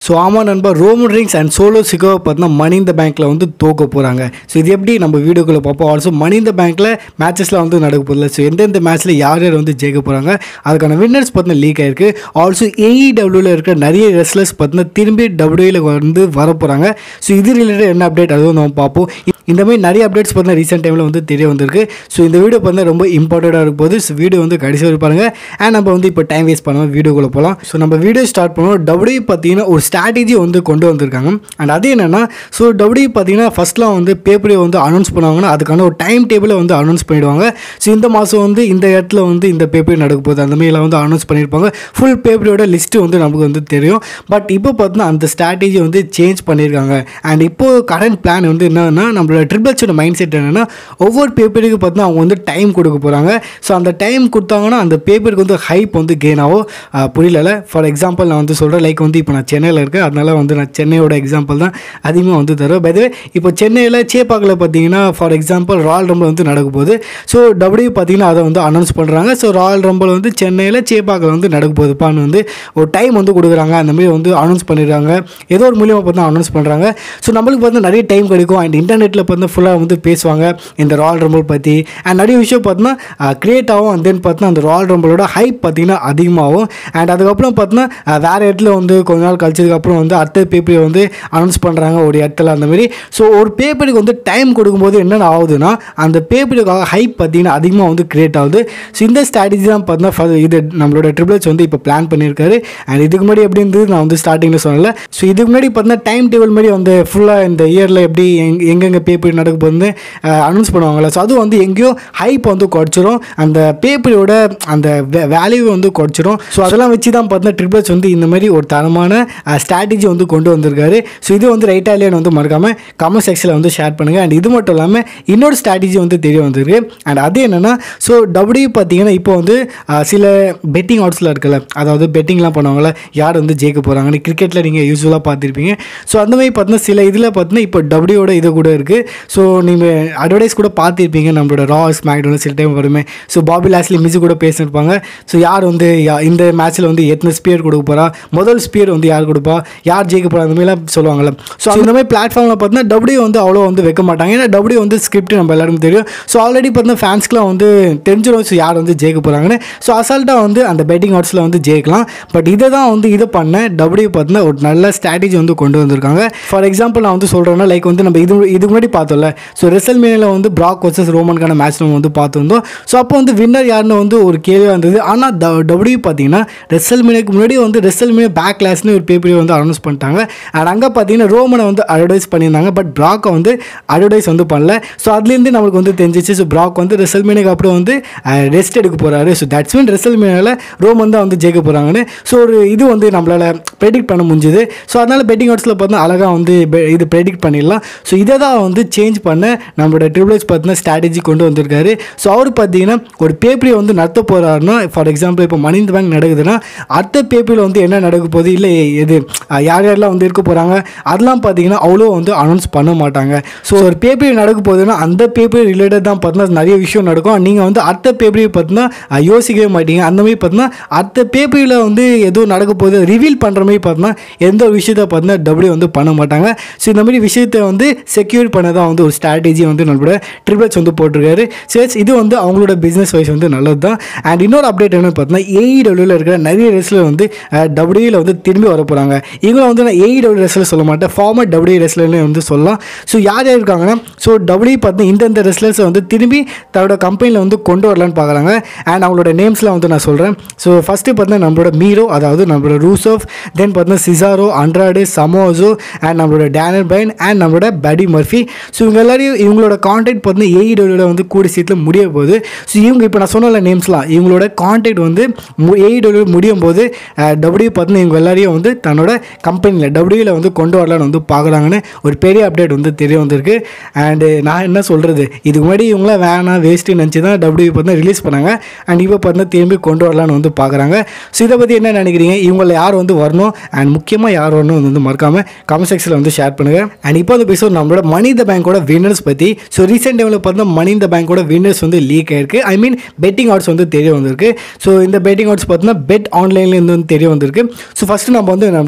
so ஆமாம் நண்பா Roman Reigns and Solo சிகோவை பார்த்தீங்கன்னா மணி இந்த பேங்க்கில் வந்து தோக்க போகிறாங்க ஸோ இது எப்படி நம்ம வீடியோக்குள்ளே பார்ப்போம் ஆல்சோ மணி இந்த பேங்க்கில் மேட்சஸ்லாம் வந்து நடக்க போதில்ல ஸோ எந்தெந்த மேட்ச்சில் யார் யார் வந்து ஜெயிக்க போகிறாங்க அதுக்கான வின்னர்ஸ் பார்த்தீங்கன்னா லீக் ஆயிருக்கு ஆல்சோ ஏஇடபிள்யூவில் இருக்கிற நிறைய ரெஸ்லர்ஸ் பார்த்தீங்கன்னா திரும்பி டபிள்யூயில் வந்து வர போகிறாங்க ஸோ இது ரிலேட்டட் என்ன அப்டேட் அதுவும் நம்ம பார்ப்போம் இந்த மாதிரி நிறைய அப்டேட்ஸ் பார்த்தீங்கன்னா ரீசெண்ட் டைமில் வந்து தெரிய வந்திருக்கு ஸோ இந்த வீடியோ பார்த்தீங்கன்னா ரொம்ப இம்பார்ட்டண்ட்டாக இருக்கும் போது ஸோ வீடியோ வந்து கடைசி வரை பாருங்கள் அண்ட் நம்ம வந்து இப்போ டைம் வேஸ்ட் பண்ணாமல் வீடியோக்குள்ளே போகலாம் ஸோ நம்ம வீடியோ ஸ்டார்ட் பண்ணுவோம் டபிள்யூ பார்த்தீங்கன்னா ஒரு ஸ்ட்ராட்டஜி வந்து கொண்டு வந்திருக்காங்க அண்ட் அது என்னென்னா ஸோ டபிள்யூ பார்த்தீங்கன்னா ஃபஸ்ட்லாம் வந்து பேப்பரை வந்து அனௌன்ஸ் பண்ணுவாங்கன்னா அதுக்கான ஒரு டைம் டேபிளை வந்து அனௌன்ஸ் பண்ணிடுவாங்க ஸோ இந்த மாதம் வந்து இந்த இடத்துல வந்து இந்த பேப்பர் நடக்க போகுது அந்த மாதிரிலாம் வந்து அனௌன்ஸ் பண்ணியிருப்பாங்க ஃபுல் பேப்பரோட லிஸ்ட்டு வந்து நமக்கு வந்து தெரியும் பட் இப்போ பார்த்தீங்கன்னா அந்த ஸ்ட்ராட்டஜி வந்து சேஞ்ச் பண்ணியிருக்காங்க அண்ட் இப்போது கரண்ட் பிளான் வந்து என்னன்னா நம்மளோட ட்ரிபிள்ஸோட மைண்ட் செட் என்னென்னா ஒவ்வொரு பேப்பருக்கு பார்த்தீங்கன்னா அவங்க வந்து டைம் கொடுக்க போகிறாங்க ஸோ அந்த டைம் கொடுத்தாங்கன்னா அந்த பேப்பருக்கு வந்து ஹைப் வந்து கெயின் ஆகும் அஹ் புரியல ஃபார் எக்ஸாம்பிள் நான் வந்து சொல்கிறேன் லைக் வந்து இப்போ நான் சென்னையில் இருக்கேன் அதனால வந்து நான் சென்னையோட எக்ஸாம்பிள் தான் அதிகமாக வந்து தருவேன் பை இப்போ சென்னையில் சேப்பாக்கில் பார்த்தீங்கன்னா ஃபார் எக்ஸாம்பிள் ராயல் ரம்பிள் வந்து நடக்க போகுது ஸோ டபிள்யூ பார்த்தீங்கன்னா அதை வந்து அனௌன்ஸ் பண்ணுறாங்க ஸோ ராயல் ரம்பிள் வந்து சென்னையில் சேப்பாக்கில் வந்து நடக்க போகுதுப்பான்னு வந்து ஒரு டைம் வந்து கொடுக்குறாங்க அந்த மாதிரி வந்து அனௌன்ஸ் பண்ணிடுறாங்க ஏதோ ஒரு மூலியமாக பார்த்தா அனௌன்ஸ் பண்ணுறாங்க ஸோ நம்மளுக்கு பார்த்தா நிறைய டைம் கிடைக்கும் அண்ட் இன்டர்நெட்டில் பார்த்தா ஃபுல்லாக வந்து பேசுவாங்க இந்த ராயல் ரம்பிள் பற்றி அண்ட் நிறைய விஷயம் பார்த்தோன்னா க்ரியேட் ஆகும் அண்ட் தென் பார்த்தா அந்த ராயல் ரம்பிளோட ஹைப் பார்த்தீங்கன்னா அதிகமாகும் அண்ட் அதுக்கப்புறம் பார்த்தோன்னா வேறு இடத்துல வந்து கொஞ்ச நாள் கழிச்சதுக்கப்புறம் வந்து அடுத்த பேப்பரை வந்து அனௌன்ஸ் பண்ணுறாங்க ஒரு இடத்துல அந்த மாதிரி ஸோ ஒரு பேப்பருக்கு வந்து டைம் கொடுக்கும்போது என்னென்ன ஆகுதுன்னா அந்த பேப்பருக்காக ஹைப் பார்த்தீங்கன்னா அதிகமாக வந்து கிரியேட் ஆகுது ஸோ இந்த ஸ்ட்ராட்டஜி தான் பார்த்தீங்கன்னா இது நம்மளோட ட்ரிபிள்ஸ் வந்து இப்போ பிளான் பண்ணியிருக்காரு அண்ட் இதுக்கு முன்னாடி எப்படி இருந்தது நான் வந்து ஸ்டார்டிங்கில் சொன்னல ஸோ இதுக்கு முன்னாடி பார்த்தீங்கன்னா டைம் டேபிள் மாதிரி வந்து ஃபுல்லாக இந்த இயரில் எப்படி எங் எங்கெங்கே பேப்பர் நடக்க போகுது அனௌன்ஸ் பண்ணுவாங்கள்ல ஸோ அது வந்து எங்கேயோ ஹைப் வந்து குறைச்சிரும் அந்த பேப்பரோட அந்த வேல்யூ வந்து குறைச்சிரும் ஸோ அதெல்லாம் வச்சு தான் பார்த்தீங்கன்னா ட்ரிபிள்ஸ் வந்து இந்த மாதிரி ஒரு தரமான ஸ்ட்ராட்டஜி வந்து கொண்டு வந்திருக்காரு ஸோ இது வந்து ரைட்டாக இல்லையான்னு வந்து மறக்காமல் கமெண்ட் செக்ஷனில் வந்து ஷேர் பண்ணுங்கள் அண்ட் இது மட்டும் இல்லாமல் இன்னொரு ஸ்ட்ராட்டஜி வந்து தெரிய வந்திருக்கு அண்ட் அது என்னென்னா ஸோ டபிள்யூ பார்த்தீங்கன்னா இப்போ வந்து அஹ், சில பெட்டிங் அவுட்ஸில் இருக்குல்ல அதாவது பெட்டிங்லாம் பண்ணுவாங்கள்ல யார் வந்து ஜெயிக்க போகிறாங்கன்னு கிரிக்கெட்டில் நீங்கள் யூஸ்வலாக பார்த்துருப்பீங்க ஸோ அந்த மாதிரி பார்த்தீங்கன்னா சில இதில் பார்த்தீங்கன்னா இப்போ டபிள்யூட இது கூட இருக்குது ஸோ நீங்கள் அட்வர்டைஸ் கூட பார்த்துருப்பீங்க நம்மளோட ராஸ் மேக்டோனல் சில டைம் வருமே ஸோ பாபி லாஸ்லி மிஸ் கூட பேசியிருப்பாங்க ஸோ யார் வந்து யா- இந்த மேட்ச்சில் வந்து எத்தனை ஸ்பியர் கொடுக்க போகிறா முதல் ஸ்பியர் வந்து யார் கொடுப்பா யார் ஜெயிக்க போகிறா அந்த மாதிரிலாம் சொல்லுவாங்கல்ல ஸோ அந்த மாதிரி பிளாட்ஃபார்மில் பார்த்தீங்கன்னா டபிள்யூ வந்து அவ்வளோ வந்து வைக்க மாட்டாங்க ஏன்னா டபிள்யூ வந்து ஸ்கிரிப்ட் நம்ம எல்லாருக்கும் தெரியும் ஸோ ஆல்ரெடி பார்த்தீங்கன்னா ஃபேன்ஸ்க்குலாம் வந்து தெரிஞ்சிடும் ஸோ யார் வந்து ஜெயிக்க போகிறாங்கன்னு ஸோ அசால்ட்டாக வந்து அந்த பெட்டிங் ஆட்ஸில் வந்து ஜெயிக்கலாம் பட் இதை தான் வந்து இதை பண்ண டபிள்யூ பார்த்தீங்கன்னா ஒரு நல்ல ஸ்ட்ராட்டஜி வந்து கொண்டு வந்திருக்காங்க ஃபார் எக்ஸாம்பிள் நான் வந்து சொல்கிறேன்னா லைக் வந்து நம்ம இது இதுக்கு முன்னாடி பார்த்தோம்ல ஸோ ரெசல் மீனில் வந்து பிராக் வர்சஸ் ரோமனுக்கான மேட்ச் நம்ம வந்து பார்த்துருந்தோம் ஸோ அப்போ வந்து வின்னர் யாருன்னு வந்து ஒரு கேள்வியாக இருந்தது ஆனால் டபிள்யூ பார்த்தீங்கன்னா ரெசல் மீனுக்கு முன்னாடி வந்து ரெசல் மீன் பேக் கிளாஸ்னு ஒரு பேப்பரை வந்து அனௌன்ஸ் பண்ணிட்டாங்க அண்ட் அங்கே பார்த்தீங்கன்னா ரோமனை வந்து அட்வர்டைஸ் பண்ணியிருந்தாங்க பட் பிராக்கை வந்து அட்வர்டைஸ் வந்து பண்ணல ஸோ அதுலேருந்து நம்மளுக்கு வந்து தெரிஞ்சிச்சு ஸோ பிராக் வந்து ரெசல் மீனுக்கு அப்புறம் வந்து ரெஸ்ட் எடுக்க போகிறாரு ஸோ தட்ஸ் மீன் ரெசல் மீனில் ரோமன் தான் வந்து ஜெயிக்க போகிறாங்கன்னு ஸோ ஒரு இது வந்து நம்மளால் ப்ரெடிக்ட் பண்ண முடிஞ்சுது ஸோ அதனால் பெட்டிங் ஆட்ஸில் பார்த்தா அழகாக வந்து be- இது ப்ரெடிக்ட் பண்ணிடலாம் ஸோ இதை தான் வந்து சேஞ்ச் பண்ண நம்மளோட ட்ரிபிள்ஸ் பார்த்தீங்கன்னா ஸ்ட்ராட்டஜி கொண்டு வந்திருக்காரு ஸோ அவர் பார்த்தீங்கன்னா ஒரு பேப்பரை வந்து நடத்த போகிறாருன்னா ஃபார் எக்ஸாம்பிள் இப்போ மணி பேங்க் நடக்குதுன்னா அடுத்த பேப்பரில் வந்து என்ன நடக்க போகுது இல்லை எது அஹ், யார் யாரெல்லாம் வந்து இருக்க போகிறாங்க அதெல்லாம் பார்த்தீங்கன்னா அவ்வளோ வந்து அனௌன்ஸ் பண்ண மாட்டாங்க ஸோ ஒரு பேப்பர் நடக்க போகுதுன்னா அந்த பேப்பர் ரிலேட்டட் தான் பார்த்தீங்கன்னா நிறைய விஷயம் நடக்கும் நீங்கள் வந்து அடுத்த பேப்பரை பார்த்தீங்கன்னா அஹ், யோசிக்கவே மாட்டீங்க அந்த மாதிரி பார்த்தீங்கன்னா அடுத்த பேப்பரில் வந்து எதுவும் நடக்க போகுது ரிவீல் பண்ணுற மாதிரி பார்த்தீங்கன்னா எந்த ஒரு விஷயத்தை பார்த்தீங்கன்னா டபிள்யூ வந்து பண்ண மாட்டாங்க ஸோ இந்த மாதிரி விஷயத்தை வந்து செக்யூர் பண்ண தான் வந்து ஒரு ஸ்ட்ராட்டஜி வந்து நம்மளோட ட்ரிபிள்ஸ் வந்து போட்டிருக்காரு சரி இது வந்து அவங்களோட பிஸ்னஸ் வைஸ் வந்து நல்லது தான் அண்ட் இன்னொரு அப்டேட் என்னன்னு பார்த்தீங்கன்னா ஏஇடபிள்யூவில் இருக்கிற நிறைய ரெஸ்லர் வந்து டபிள்யூவில் வந்து திரும்பி வர போகிறாங்க இவங்களை வந்து நான் ஏஇடபிள்யூ ரெஸ்லர் சொல்ல மாட்டேன் ஃபார்மர் டபிள்யூ ரெஸ்லர்னு வந்து சொல்லலாம் ஸோ யார் யார் இருக்காங்கன்னா ஸோ டபிள்யூ பார்த்தீங்கன்னா இந்தந்த ரெஸ்லர்ஸை வந்து திரும்பி தன்னோட கம்பெனியில் வந்து கொண்டு வரலான்னு பார்க்குறாங்க அண்ட் அவங்களோட நேம்ஸ்லாம் வந்து நான் சொல்கிறேன் ஸோ ஃபஸ்ட்டு பார்த்தீங்கன்னா நம்மளோட மீரோ அதாவது நம்மளோட ரூசோஃப் தென் பார்த்தீங்கன்னா சிசாரோ அண்ட்ராடு சமோசோ அண்ட் நம்மளோட டேனர் பைன் அண்ட் நம்மளோட படி மர்ஃபி ஸோ இவங்க எல்லாரையும் இவங்களோட கான்டாக்ட் பார்த்தீங்கன்னா ஏஇடபிள்யூவில் வந்து கூடி சீட்டில் முடிய போகுது ஸோ இவங்க இப்போ நான் சொன்ன நேம்ஸ்லாம் இவங்களோட கான்டாக்ட் வந்து ஏஇடபிள்யூ முடியும் போது டபிள்யூ பார்த்தீங்கன்னா இவங்க எல்லாரையும் வந்து தன்னோட கம்பெனியில் டபிள்யூவில் வந்து கொண்டு வரலான்னு வந்து பார்க்குறாங்கன்னு ஒரு பெரிய அப்டேட் வந்து தெரிய வந்திருக்கு அண்டு நான் என்ன சொல்கிறது இதுக்கு முன்னாடி இவங்களாம் வேணாம் வேஸ்ட்டு நினச்சி தான் டபிள்யூ பார்த்தீங்கன்னா ரிலீஸ் பண்ணாங்க அண்ட் இப்போ பார்த்தீங்கன்னா திரும்பி கொண்டு வரலான்னு வந்து பார்க்குறாங்க ஸோ இதை பற்றி என்ன நினைக்கிறீங்க இவங்கள யார் வந்து வரணும் அண்ட் முக்கியமாக யார் வரணும் வந்து மறக்காமல் கமெண்ட் செக்ஷனில் வந்து ஷேர் பண்ணுங்கள் அண்ட் இப்போ வந்து பேசுவோம் நம்மளோட மணி இந்த பேங்கோட வின்னர்ஸ் பற்றி ஸோ ரீசெண்ட் டைமில் பார்த்தா மணி இந்த பேங்கோட வின்னர்ஸ் வந்து லீக் ஆயிருக்கு ஐ மீன் பெட்டிங் ஆட்ஸ் வந்து தெரிய வந்திருக்கு ஸோ இந்த பெட்டிங் ஆட்ஸ் பார்த்தீங்கன்னா பெட் ஆன்லைன்லேருந்து வந்து தெரிய வந்திருக்கு ஸோ ஃபஸ்ட்டு நம்ம வந்து நம்மளோட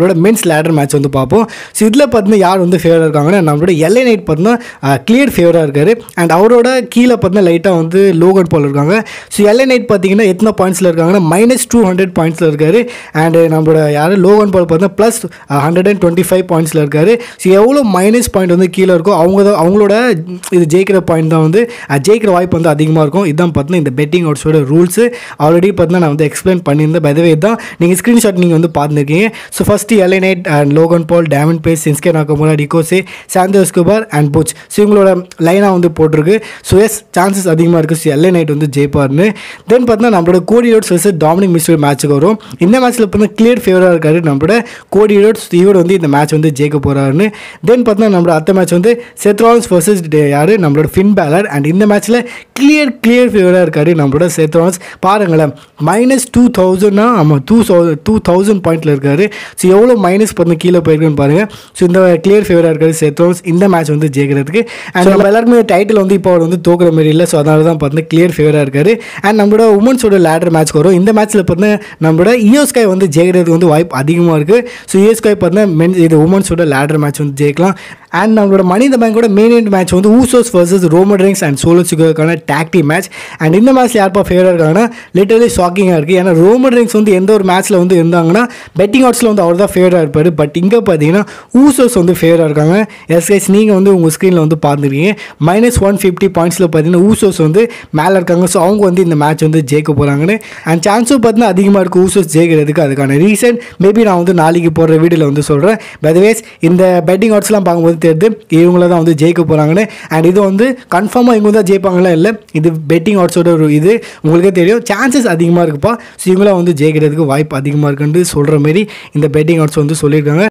நம்மளோட மென்ஸ் லேடர் மேட்ச் வந்து பார்ப்போம் ஸோ இதில் பார்த்தீங்கன்னா யார் வந்து ஃபேவராக இருக்காங்கன்னா நம்மளோட எல்ஏ நைட் பார்த்தீங்கன்னா கிளியர் ஃபேவராக இருக்காரு அண்ட் அவரோட கீழே பார்த்தீங்கன்னா லைட்டாக வந்து லோகன் பால் இருக்காங்க ஸோ எல்ஏ நைட் பார்த்தீங்கன்னா எத்தனை பாயிண்ட்ஸில் இருக்காங்கன்னா மைனஸ் டூ ஹண்ட்ரட் பாயிண்ட்ஸில் இருக்காரு அண்ட் நம்மளோட யார் லோகன் பால் பார்த்தீங்கன்னா plus hundred and twenty five பாயிண்ட்ஸில் இருக்காரு ஸோ எவ்வளோ மைனஸ் பாயிண்ட் வந்து கீழே இருக்கோ அவங்க தான் அவங்களோட இது ஜெயிக்கிற பாயிண்ட் தான் வந்து அஹ், ஜெயிக்கிற வாய்ப்பு வந்து அதிகமாக இருக்கும் இதுதான் பார்த்தீங்கன்னா இந்த பெட்டிங் அவுட்ஸோட ரூல்ஸு ஆல்ரெடி பார்த்தீங்கன்னா நான் வந்து எக்ஸ்பிளைன் பண்ணியிருந்தேன் பதவே தான் நீங்கள் ஸ்க்ரீன்ஷாட் நீங்கள் வந்து பார்த்துருக்கீங்க ஸோ ஃபஸ்ட்டு எலைனைட் அண்ட் லோகன் பால் டேமன் பேஸ் Shinsuke Nakamura Ricochet Santos Escobar and Butch so இவங்களோட லைனாக வந்து போட்டிருக்கு ஸோ எஸ் சான்சஸ் அதிகமாக இருக்குது ஸோ எல்ஏ நைட் வந்து ஜெயிப்பார்னு தென் பார்த்தீங்கன்னா நம்மளோட கோடி ரோட்ஸ் வர்சஸ் டாமினிக் மிஸ்டர் மேட்ச்சுக்கு வரும் இந்த மேட்ச்சில் பார்த்தீங்கன்னா கிளியர் ஃபேவராக இருக்காரு நம்மளோட கோடி ரோட்ஸ் இவர் வந்து இந்த மேட்ச் வந்து ஜெயிக்க போகிறாருன்னு தென் பார்த்தீங்கன்னா நம்மளோட அடுத்த மேட்ச் வந்து செத்ரான்ஸ் வர்சஸ் யார் நம்மளோட ஃபின் பேலர் அண்ட் இந்த மேட்ச்சில் கிளியர் கிளியர் ஃபேவராக இருக்காரு நம்மளோட செத்ரான்ஸ் பாருங்களேன் மைனஸ் டூ தௌசண்ட்னா ஆமாம் டூ டூ தௌசண்ட் பாயிண்ட்டில் இருக்காரு ஸோ எவ்வளோ மைனஸ் பண்ணி கீழே போயிருக்குன்னு பாருங்கள் ஸோ இந்த கிளியர் ஃபேவராக இருக்காரு செத்ரோன்ஸ் இந்த மேட்ச் வந்து ஜெயிக்கிறதுக்கு அண்ட் நம்ம எல்லாருமே டைட்டில் வந்து இப்போ அவர் வந்து தோக்குற மாதிரி இல்லை ஸோ அதனால தான் பார்த்தீங்கன்னா கிளியர் ஃபேவராக இருக்காரு அண்ட் நம்மளோட உமன்ஸோட லேடர் மேட்ச் வரும் இந்த மேட்ச்சில் பார்த்தீங்கன்னா நம்மளோட இயோஸ்காய் வந்து ஜெயிக்கிறதுக்கு வந்து வாய்ப்பு அதிகமாக இருக்குது ஸோ இயோஸ்காய் பார்த்தீங்கன்னா மென் இது உமன்ஸோட லேடர் மேட்ச் வந்து ஜெயிக்கலாம் அண்ட் நம்மளோட மணி இந்த பேங்கோட மெயின் இவெண்ட் மேட்ச் வந்து Usos versus Roman Reigns and Solo சிகோக்கான டாக்டி மேட்ச் அண்ட் இந்த மேட்ச்சில் யார்ப்பா ஃபேவராக இருக்காங்கன்னா லிட்டரலி ஷாக்கிங்காக இருக்குது ஏன்னா ரோமன் ரிங்ஸ் வந்து எந்த ஒரு மேட்ச்சில் வந்து இருந்தாங்கன்னா பெட்டிங் ஆட்ஸில் வந்து அவர் தான் ஃபேவராக இருப்பார் பட் இங்கே பார்த்தீங்கன்னா ஊசோஸ் வந்து ஃபேவராக இருக்காங்க எஸ்எஸ் நீங்கள் வந்து உங்கள் ஸ்க்ரீனில் வந்து பார்த்துருக்கீங்க மைனஸ் ஒன் ஃபிஃப்டி பாயிண்ட்ஸில் பார்த்தீங்கன்னா ஊசோஸ் வந்து மேலே இருக்காங்க ஸோ அவங்க வந்து இந்த மேட்ச் வந்து ஜெயிக்க போகிறாங்கன்னு அண்ட் சான்ஸும் பார்த்தீங்கன்னா அதிகமாக இருக்குது ஊசோஸ் ஜெயிக்கிறதுக்கு அதுக்கான ரீசன் மேபி நான் வந்து நாளைக்கு போடுற வீடியோவில் வந்து சொல்கிறேன் பதவேஸ் இந்த பெட்டிங் ஆட்ஸ்லாம் பார்க்கும்போது தெரியுது இவங்கள தான் வந்து ஜெயிக்க போகிறாங்கன்னு அண்ட் இது வந்து கன்ஃபார்மாக இவங்க தான் ஜெயிப்பாங்களா இல்லை இது பெட்டிங் ஆட்ஸோட ஒரு இது உங்களுக்கே தெரியும் சான்சஸ் அதிகமாக இருக்குப்பா ஸோ இவங்களாம் வந்து ஜெயிக்கிறதுக்கு வாய்ப்பு அதிகமாக இருக்குன்னு சொல்கிற மாரி இந்த பெட்டிங் ஆட்ஸ் வந்து சொல்லியிருக்காங்க